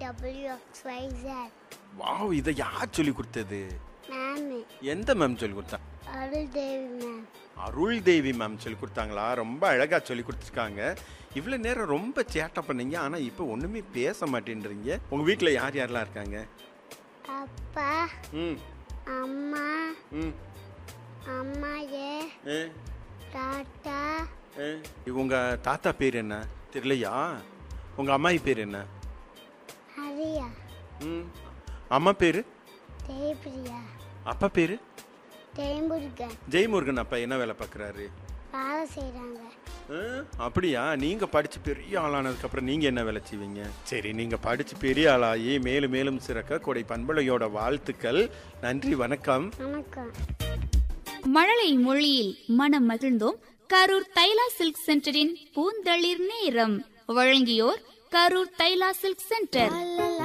W X Y Z wow இதை யார் சொல்லி கொடுத்தது மேம் எந்த மேம் சொல்லி கொடுத்தா அருள் தேவி மேம் அருள் தேவி மேம் சொல்லி கொடுத்தாங்களா ரொம்ப அழகா சொல்லி கொடுத்துருக்காங்க இவ்வளோ நேரம் ரொம்ப சேட்டை பண்ணீங்க ஆனால் இப்போ ஒன்றுமே பேச மாட்டேன்றீங்க உங்கள் வீட்டில் யார் யாரெல்லாம் இருக்காங்க அப்பா ம் அம்மா ம் அம்மா ஏ ஏ தாத்தா ஏ உங்கள் தாத்தா பேர் என்ன தெரியலையா உங்கள் அம்மாயி பேர் என்ன ஹரியா ம் அம்மா பேர் தேய்பிரியா அப்பா பேர் தேய்முருகன் ஜெய்முருகன் அப்பா என்ன வேலை பார்க்குறாரு வேலை செய்கிறாங்க அப்படியா நீங்க படிச்சு பெரிய ஆளானதுக்கு அப்புறம் நீங்க என்ன வேலை செய்வீங்க சரி நீங்க படிச்சு பெரிய ஆளாகி மேலும் மேலும் சிறக்க கொடை பண்பலையோட வாழ்த்துக்கள் நன்றி வணக்கம் வணக்கம் மழலை மொழியில் மனம் மகிழ்ந்தோம் கரூர் தைலா சில்க் சென்டரின் பூந்தளிர் நேரம் வழங்கியோர் கரூர் தைலா சில்க் சென்டர்